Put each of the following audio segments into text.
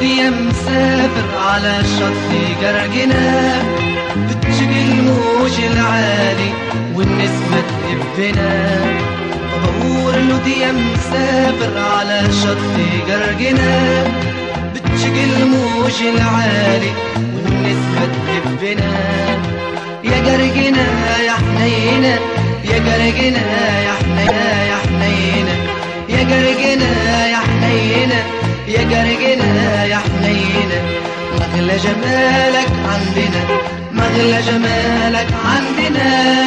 يا مسافر على شط قرقنا بتشقي الموج العالي والنسمة تهبنا بقول له يا مسافر على شط قرقنا بتشقي الموج العالي والنسمة تهبنا يا قرقنا يا حنينة يا قرقنا يا حنينة يا حنينة يا قرقنا يا حنينة يا قرقنا يا حنينة مغلى جمالك عندنا مغلى جمالك عندنا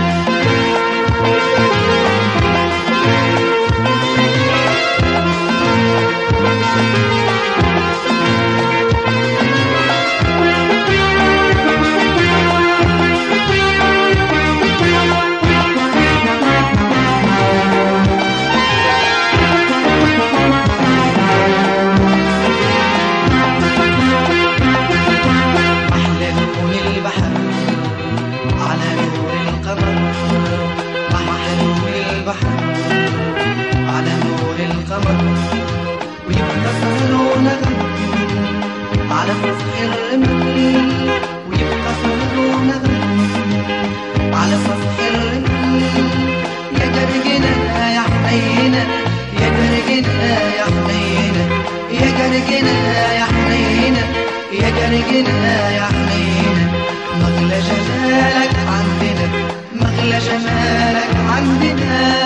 أحلى لون البحر على نور القمر أحلى لون البحر على نور القمر ويبقى سهر ونغم على سطح الرمل ويبقى سهر ونغم على سطح الرمل يا قرقنا يا حنينة يا قرقنا يا حنينة يا قرقنا يا حنينة يا قرقنا يا حنينة مغلى جمالك عندنا مغلى جمالك عندنا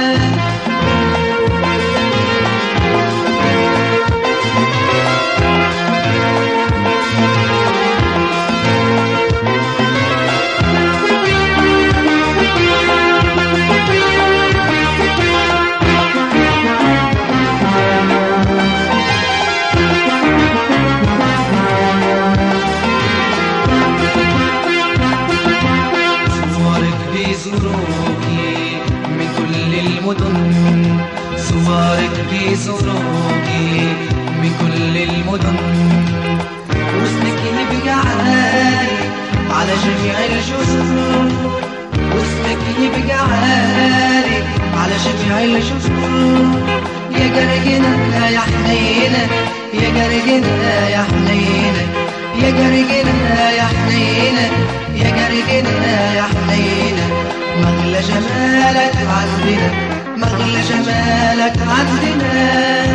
صورك بيزوروكي من كل المدن صورك بيزوروكي من كل المدن واسمك يبقى عالي على جميع الجزر واسمك يبقى عالي على جميع الجزر يا قرقنا يا حنينة يا قرقنا يا حنينة يا قرقنا يا حنينة يا قرقنا يا حنينة مغلى جمالك عندنا مغلى جمالك عندنا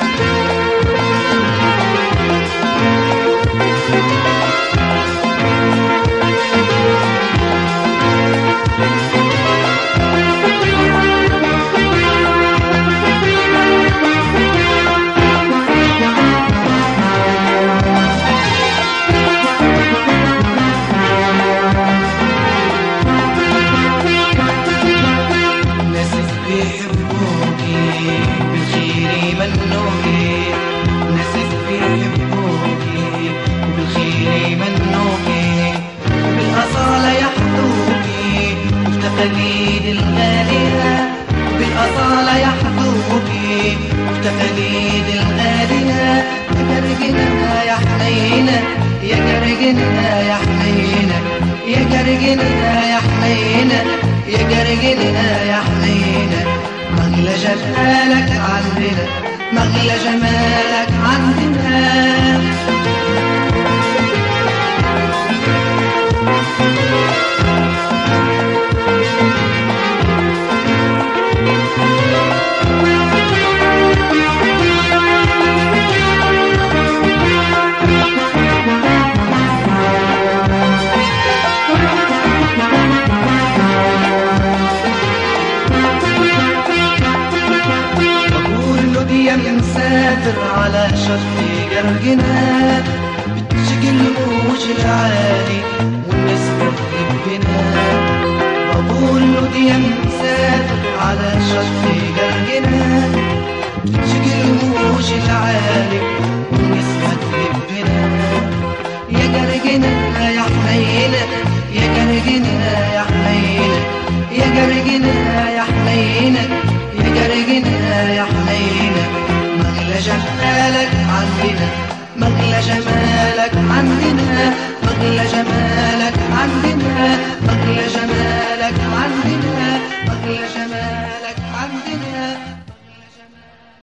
ناس بيحبوكي بالخير يمنوكي ناس بيحبوكي بالخير يمنوكي بالأصالة يحظوكي وبتقاليد الغالية بالأصالة يحظوكي وبتقاليد الغالية يا قرقنا يا حنينة يا قرقنا يا حنينة يا قرقنا يا حنينة يا قرقنا يا حنينة مغلى جمالك عندنا مغلى جمالك عندنا بقول له دي يا مسافر على شط قرقنا بتشقي الموج العالي والناس بتحبنا بقول له دي يا مسافر على شط